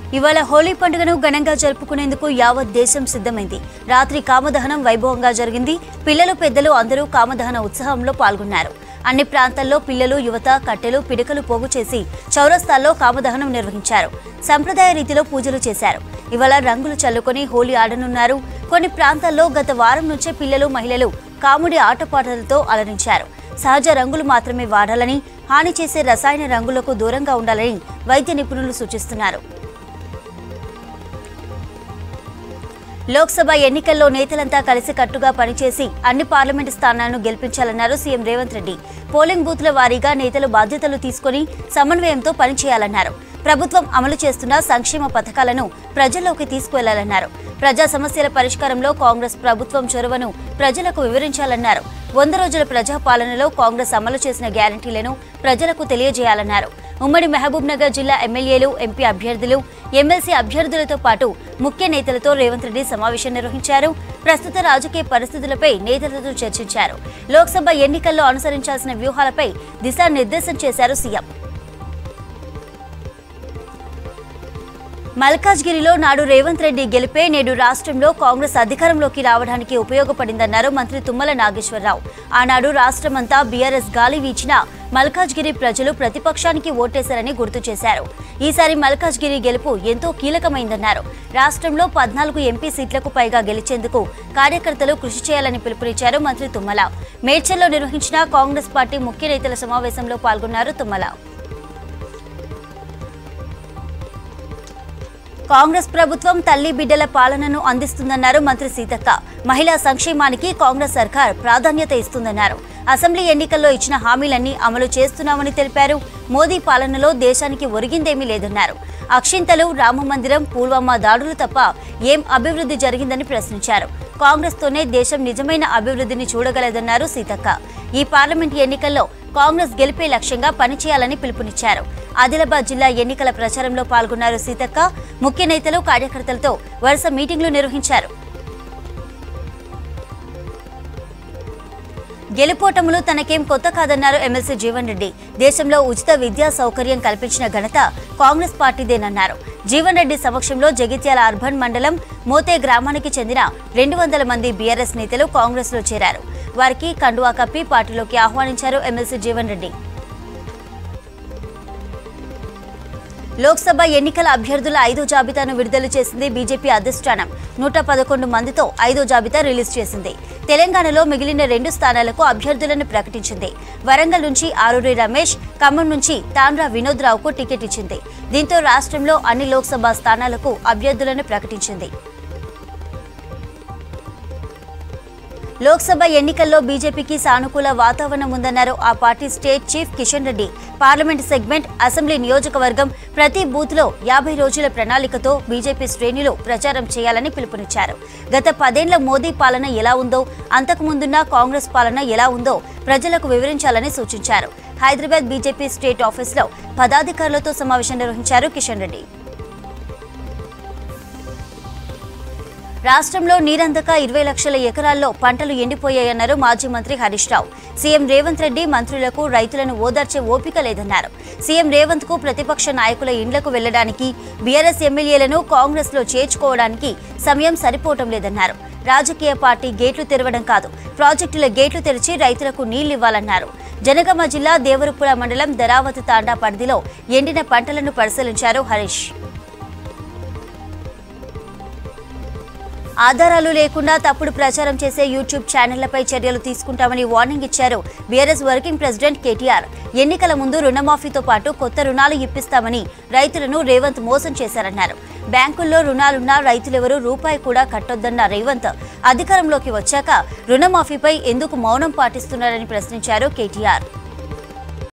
ఇవాళ హోలీ పండుగను ఘనంగా జరుపుకునేందుకు యావత్ దేశం సిద్ధమైంది రాత్రి కామదహనం వైభవంగా జరిగింది పిల్లలు పెద్దలు అందరూ కామదహన ఉత్సవంలో పాల్గొన్నారు అన్ని ప్రాంతాల్లో పిల్లలు యువత కట్టెలు పిడకలు పోగు చేసి చౌరస్తాల్లో కామదహనం నిర్వహించారు సంప్రదాయ రీతిలో పూజలు చేశారు ఇవాళ రంగులు చల్లుకొని హోలీ ఆడనున్నారు కొన్ని ప్రాంతాల్లో గత వారం నుంచే పిల్లలు మహిళలు కాముడి ఆటపాటలతో అలరించారు సహజ రంగులు మాత్రమే వాడాలని హాని చేసే రసాయన రంగులకు దూరంగా ఉండాలని వైద్య నిపుణులు సూచిస్తున్నారు లోక్సభ ఎన్నికల్లో నేతలంతా కలిసికట్టుగా పనిచేసి అన్ని పార్లమెంటు స్థానాలను గెలిపించాలన్నారు సీఎం రేవంత్ రెడ్డి పోలింగ్ బూత్ల వారీగా నేతలు బాధ్యతలు తీసుకుని సమన్వయంతో పనిచేయాలన్నారు ప్రభుత్వం అమలు చేస్తున్న సంక్షేమ పథకాలను ప్రజల్లోకి తీసుకువెళ్లాలన్నారు ప్రజా సమస్యల పరిష్కారంలో కాంగ్రెస్ ప్రభుత్వం చొరవను ప్రజలకు వివరించాలన్నారు వంద రోజుల ప్రజాపాలనలో కాంగ్రెస్ అమలు చేసిన గ్యారంటీలను ప్రజలకు తెలియజేయాలన్నారు ఉమ్మడి మహబూబ్ నగర్ జిల్లా ఎమ్మెల్యేలు ఎంపీ అభ్యర్థులు ఎమ్మెల్సీ అభ్యర్థులతో పాటు ముఖ్య నేతలతో రేవంత్ రెడ్డి సమావేశం నిర్వహించారు ప్రస్తుత రాజకీయ పరిస్థితులపై నేతలతో చర్చించారు లోక్సభ ఎన్నికల్లో అనుసరించాల్సిన వ్యూహాలపై దిశానిర్దేశం చేశారు సీఎం మల్కాజ్గిరిలో నాడు రేవంత్ రెడ్డి గెలిపే నేడు రాష్ట్రంలో కాంగ్రెస్ అధికారంలోకి రావడానికి ఉపయోగపడిందన్నారు మంత్రి తుమ్మల నాగేశ్వరరావు ఆనాడు రాష్ట్రమంతా బీఆర్ఎస్ గాలి వీచినా మల్కాజ్గిరి ప్రజలు ప్రతిపక్షానికి ఓటేశారని గుర్తు చేశారు ఈసారి మల్కాజ్గిరి గెలుపు ఎంతో కీలకమైందన్నారు రాష్ట్రంలో పద్నాలుగు ఎంపీ సీట్లకు పైగా గెలిచేందుకు కార్యకర్తలు కృషి చేయాలని పిలుపునిచ్చారు మంత్రి తుమ్మల మేడ్చల్లో నిర్వహించిన కాంగ్రెస్ పార్టీ ముఖ్య నేతల సమావేశంలో పాల్గొన్నారు తుమ్మల కాంగ్రెస్ ప్రభుత్వం తల్లి బిడ్డల పాలనను అందిస్తుందన్నారు మంత్రి సీతక్క మహిళా సంక్షేమానికి కాంగ్రెస్ సర్కార్ ప్రాధాన్యత ఇస్తుందన్నారు అసెంబ్లీ ఎన్నికల్లో ఇచ్చిన హామీలన్నీ అమలు చేస్తున్నామని తెలిపారు మోదీ పాలనలో దేశానికి ఒరిగిందేమీ లేదన్నారు అక్షింతలు రామమందిరం పుల్వామా దాడులు తప్ప ఏం అభివృద్ధి జరిగిందని ప్రశ్నించారు కాంగ్రెస్తోనే దేశం నిజమైన అభివృద్ధిని చూడగలదన్నారు సీతక్క ఈ పార్లమెంట్ ఎన్నికల్లో కాంగ్రెస్ గెలిపే లక్ష్యంగా పనిచేయాలని పిలుపునిచ్చారు ఆదిలాబాద్ జిల్లా ఎన్నికల ప్రచారంలో పాల్గొన్నారు సీతక్క ముఖ్య నేతలు కార్యకర్తలతో వరుస మీటింగ్లు నిర్వహించారు గెలుపోటములు తనకేం కొత్త కాదన్నారు ఎమ్మెల్సీ జీవన్ రెడ్డి దేశంలో ఉచిత విద్యా సౌకర్యం కల్పించిన ఘనత కాంగ్రెస్ పార్టీదేనన్నారు జీవన్ రెడ్డి సమక్షంలో జగిత్యాల అర్బన్ మండలం మోతే గ్రామానికి చెందిన రెండు వందల మంది బీఆర్ఎస్ నేతలు కాంగ్రెస్లో చేరారు వారికి కండువా కప్పి పార్టీలోకి ఆహ్వానించారు ఎమ్మెల్సీ జీవన్ రెడ్డి లోక్సభ ఎన్నికల అభ్యర్థుల ఐదో జాబితాను విడుదల చేసింది బీజేపీ అధిష్టానం నూట పదకొండు మందితో ఐదో జాబితా రిలీజ్ చేసింది తెలంగాణలో మిగిలిన రెండు స్థానాలకు అభ్యర్థులను ప్రకటించింది వరంగల్ నుంచి ఆరూరి రమేష్ ఖమ్మం నుంచి తాండ్రా వినోద్ రావుకు టికెట్ ఇచ్చింది దీంతో రాష్ట్రంలో అన్ని లోక్సభ స్థానాలకు అభ్యర్థులను ప్రకటించింది లోక్సభ ఎన్నికల్లో బీజేపీకి సానుకూల వాతావరణం ఉందన్నారు ఆ party state chief Kishan Reddy parliament segment assembly నియోజకవర్గం ప్రతి బూత్లో యాభై రోజుల ప్రణాళికతో బీజేపీ శ్రేణులు ప్రచారం చేయాలని పిలుపునిచ్చారు గత పదేళ్ల మోదీ పాలన ఎలా ఉందో అంతకుముందున్న కాంగ్రెస్ పాలన ఎలా ఉందో ప్రజలకు వివరించాలని సూచించారు హైదరాబాద్ బీజేపీ స్టేట్ ఆఫీసులో పదాధికారులతో సమావేశం నిర్వహించారు కిషన్ రెడ్డి రాష్ట్రంలో నీరందక ఇరవై లక్షల ఎకరాల్లో పంటలు ఎండిపోయాయన్నారు మాజీ మంత్రి హరీష్ రావు సీఎం రేవంత్ రెడ్డి మంత్రులకు రైతులను ఓదార్చే ఓపిక లేదన్నారు సీఎం రేవంత్ కు ప్రతిపక్ష నాయకుల ఇండ్లకు వెళ్లడానికి బీఆర్ఎస్ ఎమ్మెల్యేలను కాంగ్రెస్ లో చేర్చుకోవడానికి సమయం సరిపోవటం లేదన్నారు రాజకీయ పార్టీ గేట్లు తెరవడం కాదు ప్రాజెక్టుల గేట్లు తెరిచి రైతులకు నీళ్లివ్వాలన్నారు జనగామ జిల్లా దేవరుపుల మండలం ధరావతి తాండా పరిధిలో ఎండిన పంటలను పరిశీలించారు హరీష్ ఆధారాలు లేకుండా తప్పుడు ప్రచారం చేసే యూట్యూబ్ ఛానళ్లపై చర్యలు తీసుకుంటామని వార్నింగ్ ఇచ్చారు బీఆర్ఎస్ వర్కింగ్ ప్రెసిడెంట్ కేటీఆర్ ఎన్నికల ముందు రుణమాఫీతో పాటు కొత్త రుణాలు ఇప్పిస్తామని రైతులను రేవంత్ మోసం చేశారన్నారు బ్యాంకుల్లో రుణాలున్నా రైతులెవరూ రూపాయి కూడా కట్టొద్దన్న రేవంత్ అధికారంలోకి వచ్చాక రుణమాఫీపై ఎందుకు మౌనం పాటిస్తున్నారని ప్రశ్నించారు కేటీఆర్